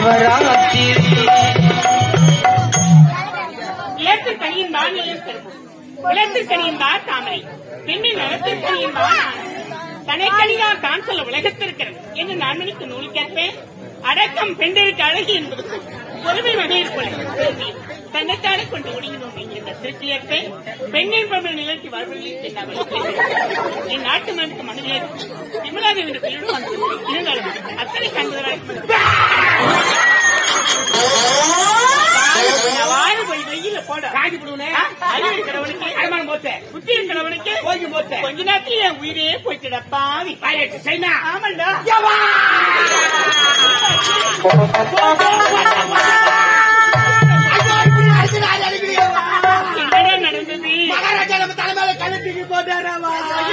சிவராத்திரி இளத்திற்கனியின் தான் இளம்பெரும்பு இளத்திற்கனியின் தான் தாமரை பெண்ணின் நலத்திற்கனியின் தான் ஆணை. தனக்கடிதான் தான் சொல்ல உலகத்திருக்கிறது என்று நான் மணிக்கு நூல் கேட்பேன் அடக்கம் பெண்களுக்கு அழகு என்பது பொறுமை மகளிர் கொலை தன்னைத்தானே கொண்டு ஒடுங்கினோம் என்கின்ற திருச்சியத்தை பெண்ணின் பண்பு நிலைக்கு வாழ்வதில் பெண்ணாமல் என் நாட்டு மனுக்கு மனிதர் விமலாதேவி என்ற பெயரோடு வந்திருக்கிறேன். இருந்தாலும் அத்தனை கண்பதராக வாழ போய் வெயில போட காடி போடுவனே அறிவு இருக்கிறவனுக்கு அடமானம் போத்த புத்தி இருக்கிறவனுக்கு போய் போத்த கொஞ்ச நேரத்துல என் உயிரே போய்க்கிட பாவி பாயட்டு சைனா ஆமாண்டா என்னடா நடந்தது மகாராஜா நம்ம தலைமையில கழுப்பிக்கு போட்டாராமா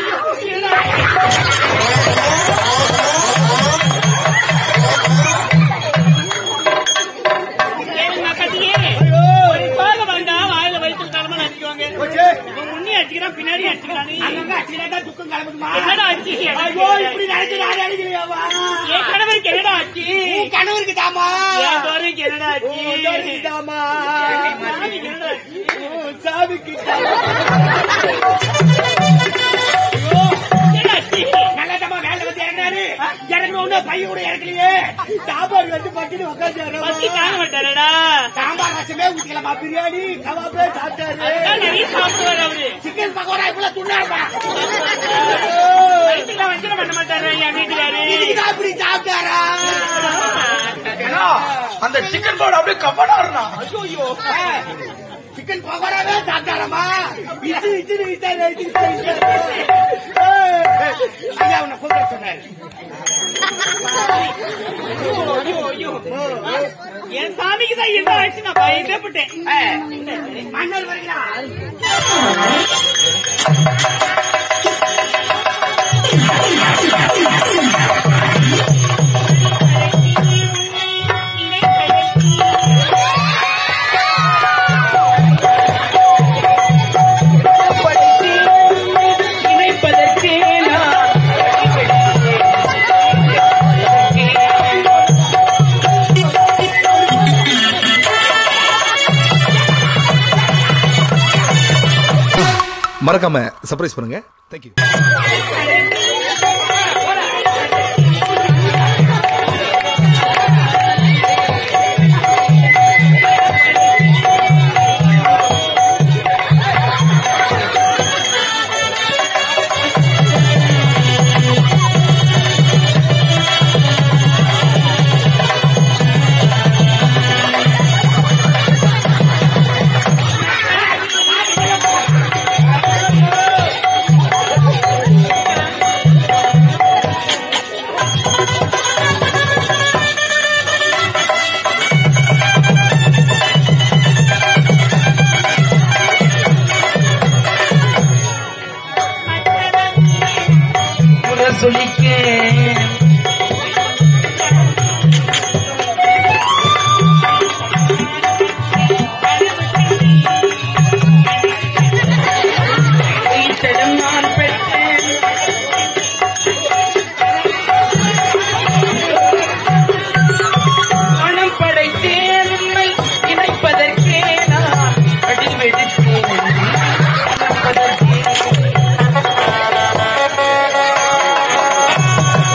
ஏய், மக்களியே, ஒரு பால வந்தா வாயில வயிற்று தலைமை அடிக்குவாங்க இவன் முன்னே அடிக்கிறான் பின்னாடி அடிக்கிறானே அங்கங்க அச்சிலேட்டா துக்கம் கிளம்புதுமா என்னடா ஆச்சு ஐயோ இப்படி நடந்து நான் அடிக்கலையாமா என் கணவருக்கு என்னடா ஆச்சு உன் கணவருக்கு தாமா என் தோருக்கு என்னடா ஆச்சு உன் தோருக்கு தாமா என் சாமிக்கு என்னடா ஆச்சு உன் சாமிக்கு என்னடா ஆச்சு நல்லதமா வேலை வந்து இறங்கினாரு இறங்கணும்னு பையன் கூட இறக்கலையே சாப்பாடு வந்து பட்டுன்னு பசி உட்காந்து காண மாட்டாரடா சாம்பார் ரசமே ஊத்திக்கலாமா பிரியாணி கவாபே சாப்பிட்டாரு அதான் நிறைய சாப்பிடுவாரு அவரு சிக்கன் பக்கோடா இவ்வளவு துண்ணாருப்பா வயிற்றுலாம் வஞ்சிரம் பண்ண மாட்டாரு என் வீட்டுக்காரு இதுக்கு அப்படி சாப்பிட்டாரா அந்த சிக்கன் போர்டு அப்படியே கப்படாருண்ணா ஐயோ சிக்கன் பகோடாவே சாப்பிட்டாரம்மா இச்சு இச்சு இச்சாரு இச்சு ஐயா உன்னை கூப்பிட சொன்னாரு ஐயோ, ஐயோ. என் சாமிக்கு தான் என்ன ஆச்சு நான் பயந்தே போட்டேன் மன்னர் வருகிறா நினைப்பதற்கே நான் மறக்காம சர்ப்ரைஸ் பண்ணுங்க தேங்க்யூ முரசொலிக்க ஈட்டடம் நான் பெற்றேன் பணம் படைத்தேன் உன்னை இணைப்பதற்கே நான் அடிவெடுத்தேன் இணைப்பதற்கே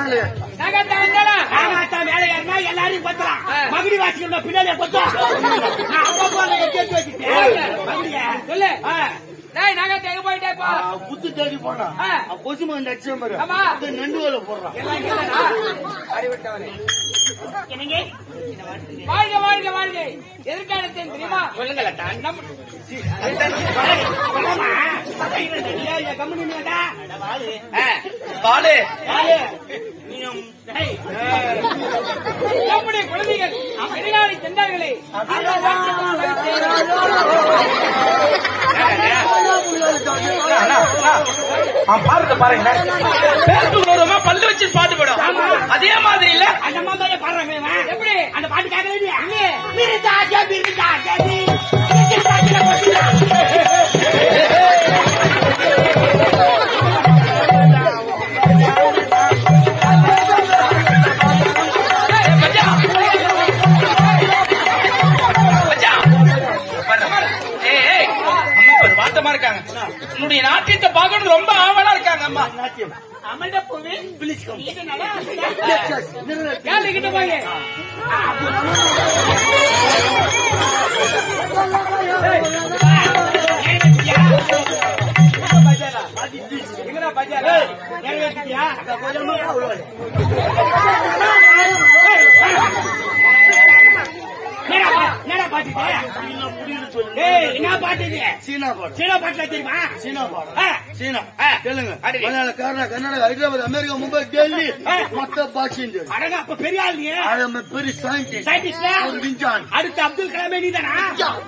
மேலே நாகத்தா எங்கடா நாகாத்தா மேலே ஏறினா எல்லாரையும் கொத்தலாம் மகுடி வாசிக்கணும் பின்னாலே கொத்தலாம் நான் அப்பப்போ அதை கேட்டு வச்சுட்டேன் மகுடியா சொல்லு ஆ. டேய் நாகத்தா எங்க போயிட்டேப்பா ஆ, புத்து தேடி போனா ஆ. கொசு மருந்து அடிச்ச பாரு ஆமா. இந்த நண்டு வேலை போடுறான் எல்லாம் கேளடா அறிவிட்டவனே என்னங்க வாழ்க வாழ்க வாழ்க எதிர்காலத்தில் தெரியுமா சொல்லுங்களா நம்ம பாலு நம்முடைய குழந்தைகள் வெளிநாடு சென்றார்களே பாருங்க பாருங்க பேருக்கு விரோதமா பல்லு வச்சு பாட்டு போடும் அதே மாதிரி இல்ல அந்த மாதிரி பாடுறாங்க இவன். எப்படி அந்த பாட்டு கேட்கவே இல்லையா மிருதாஜா மிருதாஜா நீ. மிருதாஜா மிருதாஜா. ஏய், ஏய், அம்மா ஒரு வாட்டமா இருக்காங்க உன்னுடைய நாட்டியத்தை பார்க்கணும் ரொம்ப ஆவலா இருக்காங்க அம்மா நாட்டியம். அமண்ட பூமி Please come. இது நல்லா Yes, yes. நிறுத்து. ஏழு கிட்ட போங்க ஏய், ஏன் கேட்டியா? அங்க கொஞ்சமா அவ்வளோ. என்னடா பா- என்னடா பாட்டு இது? ஏய், என்ன பாட்டு இது? சீனா பாடம் சீனா பாட்டுல தெரியுமா சீனா பாடம் ஆ, சீனா ஆ. தெலுங்கு அடடே. மலையாள கர்நாடகா கர்நாடகா ஹைதராபாத் அமெரிக்கா மும்பை டெல்லி ஆ. மொத்த பாஷையும் தெரியும் அடங்க அப்ப பெரிய ஆள் நீ I am a very scientist. Scientist ஒரு விஞ்ஞான் அடுத்து அப்துல் கலாமே நீதானா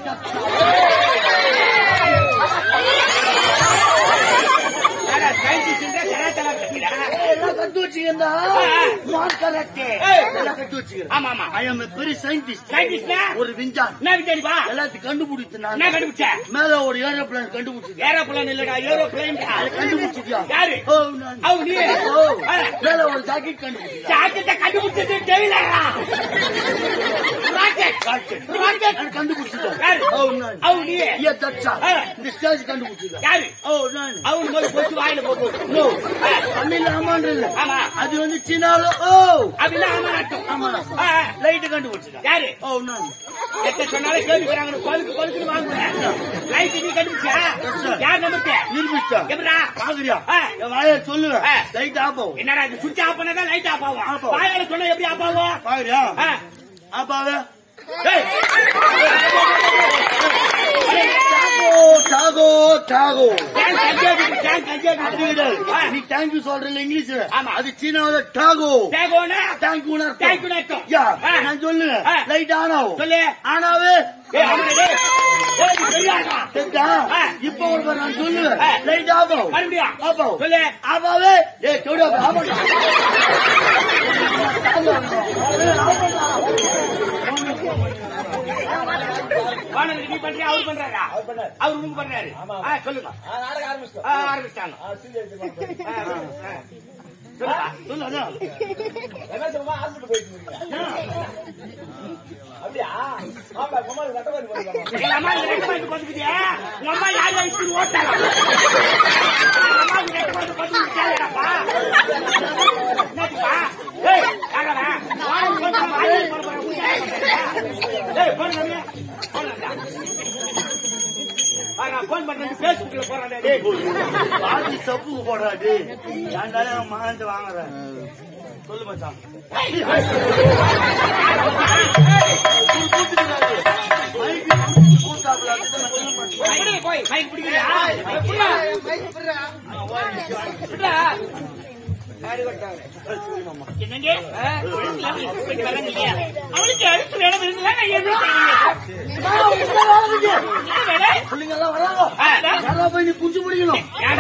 அட, scientist ன்றா கராத்தேல கத்துக்கிடா. எல்லாம் கத்து வச்சுக்கிறா ஆ. நான் கரெக்ட் ஏய். எல்லாம் கத்து வச்சுக்கிறேன் ஆமா ஆமா ஐ எம் பெரிய சயின்டிஸ்ட் சயின்டிஸ்ட்னா ஒரு விஞ்ஞான் என்ன தெரியுமா எல்லாத்தையும் கண்டுபிடித்து நான் என்ன கண்டுபிடிச்ச மேல ஒரு ஏரோப்ளேன் கண்டுபிடிச்சது ஏரோப்ளேன் இல்லடா ஏரோப்ளேன் கண்டுபிடிச்சிட்டியா யாரு ஓ நான் அவ நீ ஓ ஆ. மேல ஒரு ஜாக்கெட் கண்டுபிடிச்சா ஜாக்கெட்டை கண்டுபிடிச்சது டெய்லரா ராக்கெட் ராக்கெட் நான் கண்டுபிடிச்சிட்டேன் யாரு ஓ நான் அவ நீ ஐயா தட்சா ஆ. இந்த ஸ்டேஜ் கண்டுபிடிச்சதா யாரு ஓ நான் அவனு போய் போச்சு வாயில போட்டு நோ தமிழ்ல ஆமான்ற இல்ல ஆமா அது வந்து சீனால ஓ அப்படின்னா ஆமா அர்த்தம் ஆமா ஆ, ஆ. லைட் கண்டுபிடிச்சதா யாரு ஓ நான் எத்த சொன்னாலும் கேள்விக்கிறாங்க பழுக்கு பழுக்குன்னு வாங்குறேன் லைட் நீ கண்டுபிடிச்சா யார் நம்பிட்ட நிரூபிச்சா எப்படா பாக்குறியா ஆ. என் வாய சொல்லுவேன் ஆ. லைட் ஆப்போம் என்னடா இது சுவிட்ச் ஆஃப் பண்ணாதான் லைட் ஆஃப் ஆகும் ஆஃப் ஆகும். வாயால சொன்னா எப்படி ஆஃப் ஆகும் பாக்குறியா ஆ. ஆப்பாவே ஏய், டாகோ டாகோ டேங்க் கஞ்சேரி, டேங்க் கஞ்சேரி. அப்படி கிடையாது ஆ. நீ தேங்க்யூ சொல்றல இங்கிலீஷ் ஆமா. அது சீனாவோட டாகோ டேங்கோனா? தேங்க்யூ தேங்க்யூ அர்த்தம். யா ஆ. நான் சொல்லுவேன் ஆ. லைட் ஆன் ஆகும் சொல்லு. ஆனாவே ஏய், அவனை டேய். ஏய், நீ பெரியாளா? தெரிஞ்சா ஆ. இப்ப ஒரு முறை நான் சொல்லுவேன் ஆ. லைட் ஆஃப் ஆகும் மறுபடியும். ஆஃப் ஆகும் சொல்லு. ஆப்பாவே ஏய் தொடு ஆஃப் வானதி, நீ பண்றியா, அவர் பண்றாரா? அவர் உனக்கு பண்றாரு. ஆ, சொல்லுங்க. ஆ, ஆரம்பிச்சிட்டாங்க. ஆ, ஆ. சொல்லுப்பா. சொல்லு அதான் எங்க அம்மா இந்த ரெண்டு பாட்டு பாத்துக்கிட்டியா? உங்க அம்மா யார் யார் இப்படி ஓட்டாளா? எங்க அம்மா இந்த ரெண்டு பாட்டு பாத்துக்கிட்டு கேளுடாப்பா. என்னத்துப்பா? ஏய், யாரடா? வாய் கொஞ்சம் வாய் போட போற, உள்ள ஏய், போன் பண்ணு. போன் பண்ணா. வா, நான் போன் பண்ணி பேஸ்புக்ல போறேன் டேய். பாதி தப்புக்கு போடுறா டேய் ஏன்டா மாந்து வாங்குறேன் சொல்லு மச்சான் மைக்கு போய் மைக் பிடிக்கிறியா? விட்றா. என்னங்க? ஆ, ஒழுங்கா நீ போயிட்டு வரேன் இல்லையா? அவளுக்கு அடுத்த வேலை இருந்தா நான் எதுவும் செய்யல. என்ன வேலை? பிள்ளைங்க எல்லாம் வராங்க ஆ, யாரா போய் நீ புடிச்சு பிடிக்கணும் ஏன்டா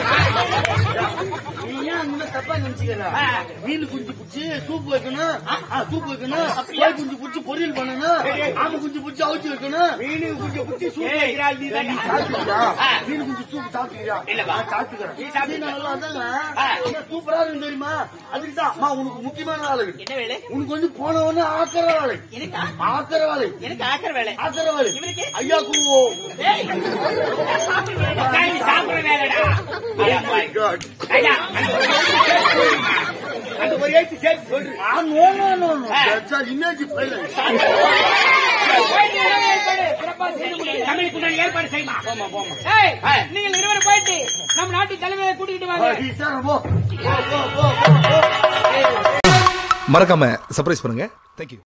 நீ ஏன் அந்த மாதிரி தப்பா நினைச்சுக்கிற ஆ. மீன் குஞ்சு புடிச்சு சூப் வைக்கணும் ஆ, சூப் வைக்கணும் கோழி குஞ்சு புடிச்சு பொரியல் பண்ணணும் ஆமை குஞ்சு புடிச்சு அவிச்சு வைக்கணும் மீனு குஞ்சு குச்சி சூப் வைக்கிறாள் நீ நீ சாப்பிட்டுக்கிறியா? மீன் குஞ்சு சூப் சாப்பிட்டுக்கிறியா? இல்லப்பா. நான் சாப்பிட்டுக்கிறேன். நீ சாப்பிட்டுக்க. மீன் நல்லா இருந்தாங்க. ஆ. என்ன சூப்பரா இருக்கு தெரியுமா அதுக்குதான் அம்மா, உனக்கு முக்கியமான வேலை இருக்கு. என்ன வேலை உனக்கு வந்து போன உடனே ஆக்கிற வேலை எனக்கா ஆக்கிற வேலை எனக்கு ஆக்கிற வேலை ஆக்கிற வேலை இவனுக்கு? ஐயா கூவோ ஏய், சாப்பிடுங்க. உட்கார்ந்து சாப்பிடுற வேலைடா Oh my God. ஐயா, அந்த அந்த ஒரு எழுத்து சேர்த்து சொல்லு ஆ, no, no, no, no. That's all image failure. போயிட்டு உணவு ஏற்பாடு சிறப்பா செய்து முடியுங்க. தமிழுக்கு நான் ஏற்பாடு செய்யுமா ஏய், ஆ. நீங்கள் இருவரும் போயிட்டு நம்ம நாட்டு தலைமையை கூட்டிக்கிட்டு ஆ, வாங்க நீ சார், போ. போ, போ, போ, போ, போ. மறக்காம சர்ப்ரைஸ் பண்ணுங்க தேங்க்யூ